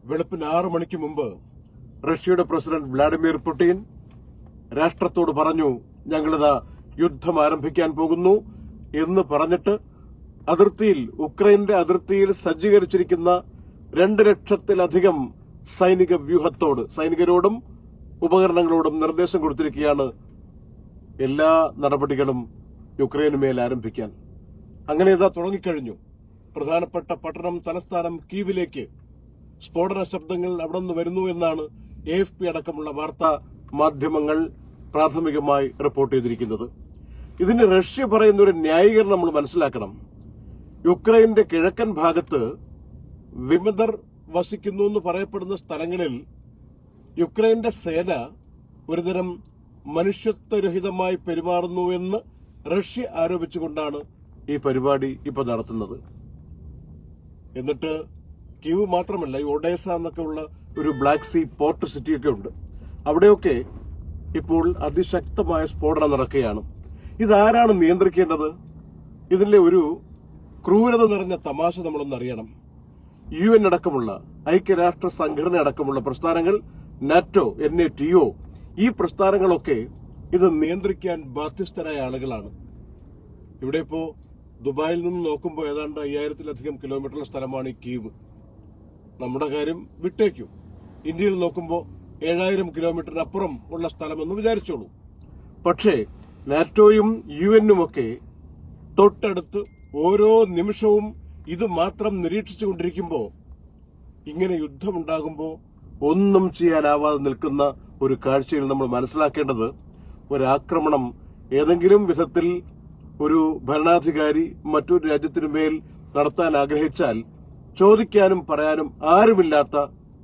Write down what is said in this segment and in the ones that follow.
വെളുപ്പിന് ആറു മണിക്ക് മുമ്പ് റഷ്യയുടെ പ്രസിഡന്റ് വ്ളാഡിമിർ പുടിൻ രാഷ്ട്രത്തോട് പറഞ്ഞു ഞങ്ങളിതാ യുദ്ധം ആരംഭിക്കാൻ പോകുന്നു എന്ന് പറഞ്ഞിട്ട് അതിർത്തിയിൽ ഉക്രൈന്റെ അതിർത്തിയിൽ സജ്ജീകരിച്ചിരിക്കുന്ന രണ്ട് ലക്ഷത്തിലധികം സൈനിക വ്യൂഹത്തോട് സൈനികരോടും ഉപകരണങ്ങളോടും നിർദ്ദേശം കൊടുത്തിരിക്കുകയാണ് എല്ലാ നടപടികളും യുക്രൈന് മേൽ ആരംഭിക്കാൻ അങ്ങനെ ഇതാ തുടങ്ങിക്കഴിഞ്ഞു പ്രധാനപ്പെട്ട പട്ടണം തലസ്ഥാനം കീവിലേക്ക് സ്ഫോടന ശബ്ദങ്ങൾ അവിടെ നിന്ന് വരുന്നു എന്നാണ് എ എഫ് പി അടക്കമുള്ള വാർത്താ മാധ്യമങ്ങൾ പ്രാഥമികമായി റിപ്പോർട്ട് ചെയ്തിരിക്കുന്നത് ഇതിന് റഷ്യ പറയുന്ന ഒരു ന്യായീകരണം നമ്മൾ മനസ്സിലാക്കണം യുക്രൈന്റെ കിഴക്കൻ ഭാഗത്ത് വിമതർ വസിക്കുന്നു എന്ന് പറയപ്പെടുന്ന സ്ഥലങ്ങളിൽ യുക്രൈന്റെ സേന ഒരുതരം മനുഷ്യത്വരഹിതമായി പെരുമാറുന്നു എന്ന് റഷ്യ ആരോപിച്ചുകൊണ്ടാണ് ഈ പരിപാടി ഇപ്പൊ നടത്തുന്നത് എന്നിട്ട് കീവ് മാത്രമല്ല ഈ ഒഡേസ എന്നൊക്കെ ഉള്ള ഒരു ബ്ലാക്ക് സീ പോർട്ട് സിറ്റിയൊക്കെ ഉണ്ട് അവിടെയൊക്കെ ഇപ്പോൾ അതിശക്തമായ സ്ഫോടനം നടക്കുകയാണ് ഇതാരാണ് നിയന്ത്രിക്കേണ്ടത് ഇതിലെ ഒരു ക്രൂരത നിറഞ്ഞ തമാശ നമ്മളൊന്ന് അറിയണം യു എൻ അടക്കമുള്ള ഐക്യരാഷ്ട്ര സംഘടന അടക്കമുള്ള പ്രസ്ഥാനങ്ങൾ NATO N A T O ഈ പ്രസ്ഥാനങ്ങളൊക്കെ ഇത് നിയന്ത്രിക്കാൻ ബാധ്യസ്ഥരായ ആളുകളാണ് ഇവിടെ ഇപ്പോ ദുബായിൽ നിന്ന് നോക്കുമ്പോൾ ഏതാണ്ട് അയ്യായിരത്തിലധികം കിലോമീറ്റർ സ്ഥലമാണ് ഈ കീവ് നമ്മുടെ കാര്യം വിട്ടേക്കും ഇന്ത്യയിൽ നോക്കുമ്പോൾ ഏഴായിരം കിലോമീറ്ററിനപ്പുറം ഉള്ള സ്ഥലമെന്ന് വിചാരിച്ചോളൂ പക്ഷേ നാറ്റോയും യു എന്നുമൊക്കെ തൊട്ടടുത്ത് ഓരോ നിമിഷവും ഇത് മാത്രം നിരീക്ഷിച്ചുകൊണ്ടിരിക്കുമ്പോൾ ഇങ്ങനെ യുദ്ധമുണ്ടാകുമ്പോൾ ഒന്നും ചെയ്യാനാവാതെ നിൽക്കുന്ന ഒരു കാഴ്ചയിൽ നമ്മൾ മനസ്സിലാക്കേണ്ടത് ഒരാക്രമണം ഏതെങ്കിലും വിധത്തിൽ ഒരു ഭരണാധികാരി മറ്റൊരു രാജ്യത്തിനു മേൽ നടത്താൻ ആഗ്രഹിച്ചാൽ ചോദിക്കാനും പറയാനും ആരുമില്ലാത്ത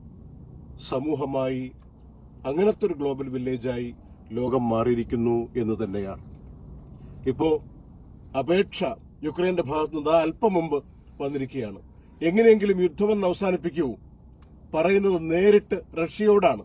സമൂഹമായി അങ്ങനത്തെ ഒരു ഗ്ലോബൽ വില്ലേജായി ലോകം മാറിയിരിക്കുന്നു എന്ന് തന്നെയാണ് ഇപ്പോ അപേക്ഷ യുക്രൈന്റെ ഭാഗത്തു നിന്ന് അല്പം മുമ്പ് വന്നിരിക്കുകയാണ് എങ്ങനെയെങ്കിലും യുദ്ധമെന്ന് അവസാനിപ്പിക്കൂ പറയുന്നത് നേരിട്ട് റഷ്യയോടാണ്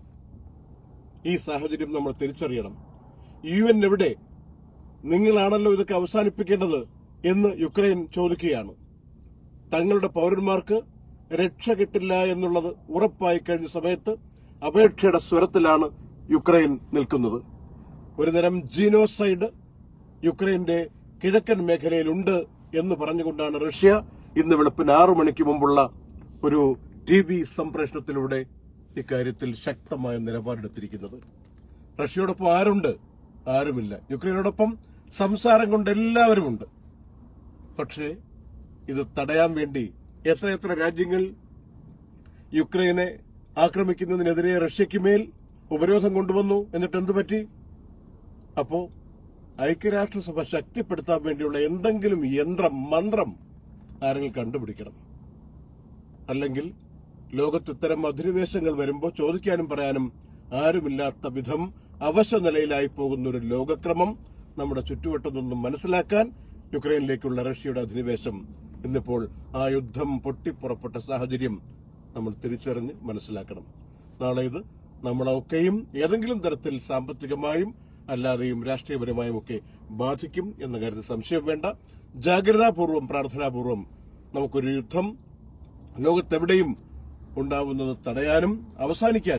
ഈ സാഹചര്യം നമ്മൾ തിരിച്ചറിയണം യു എൻ എവിടെ നിങ്ങളാണല്ലോ ഇതൊക്കെ അവസാനിപ്പിക്കേണ്ടത് എന്ന് യുക്രൈൻ ചോദിക്കുകയാണ് തങ്ങളുടെ പൗരന്മാർക്ക് രക്ഷ കിട്ടില്ല എന്നുള്ളത് ഉറപ്പായി കഴിഞ്ഞ സമയത്ത് അപേക്ഷയുടെ സ്വരത്തിലാണ് യുക്രൈൻ നിൽക്കുന്നത് ഒരുതരം ജീനോസൈഡ് യുക്രൈന്റെ കിഴക്കൻ മേഖലയിലുണ്ട് എന്ന് പറഞ്ഞുകൊണ്ടാണ് റഷ്യ ഇന്ന് വെളുപ്പിന് ആറു മണിക്ക് മുമ്പുള്ള ഒരു ടി വി സംപ്രേഷണത്തിലൂടെ ഇക്കാര്യത്തിൽ ശക്തമായ നിലപാടെടുത്തിരിക്കുന്നത് റഷ്യയോടൊപ്പം ആരുണ്ട് ആരുമില്ല യുക്രൈനോടൊപ്പം സംസാരം കൊണ്ട് എല്ലാവരുമുണ്ട് പക്ഷേ ഇത് തടയാൻ വേണ്ടി എത്രയെത്ര രാജ്യങ്ങൾ യുക്രൈനെ ആക്രമിക്കുന്നതിനെതിരെ റഷ്യയ്ക്ക് മേൽ ഉപരോധം കൊണ്ടുവന്നു എന്നിട്ട് എന്തു പറ്റി അപ്പോ ഐക്യരാഷ്ട്രസഭ ശക്തിപ്പെടുത്താൻ വേണ്ടിയുള്ള എന്തെങ്കിലും യന്ത്രം മന്ത്രം ആരെങ്കിലും കണ്ടുപിടിക്കണം അല്ലെങ്കിൽ ലോകത്ത് ഇത്തരം അധിനിവേശങ്ങൾ വരുമ്പോൾ ചോദിക്കാനും പറയാനും ആരുമില്ലാത്ത വിധം അവശ നിലയിലായി പോകുന്ന ഒരു ലോകക്രമം നമ്മുടെ ചുറ്റുവട്ടം നിന്നും മനസ്സിലാക്കാൻ യുക്രൈനിലേക്കുള്ള റഷ്യയുടെ അധിനിവേശം ഇന്നിപ്പോൾ ആ യുദ്ധം പൊട്ടിപ്പുറപ്പെട്ട സാഹചര്യം നമ്മൾ തിരിച്ചറിഞ്ഞ് മനസ്സിലാക്കണം നാളെ ഇത് നമ്മളൊക്കെയും ഏതെങ്കിലും തരത്തിൽ സാമ്പത്തികമായും അല്ലാതെയും രാഷ്ട്രീയപരമായും ഒക്കെ ബാധിക്കും എന്ന കാര്യത്തിൽ സംശയം വേണ്ട ജാഗ്രതാപൂർവം പ്രാർത്ഥനാപൂർവം നമുക്കൊരു യുദ്ധം ലോകത്തെവിടെയും ഉണ്ടാവുന്നത് തടയാനും അവസാനിക്കാൻ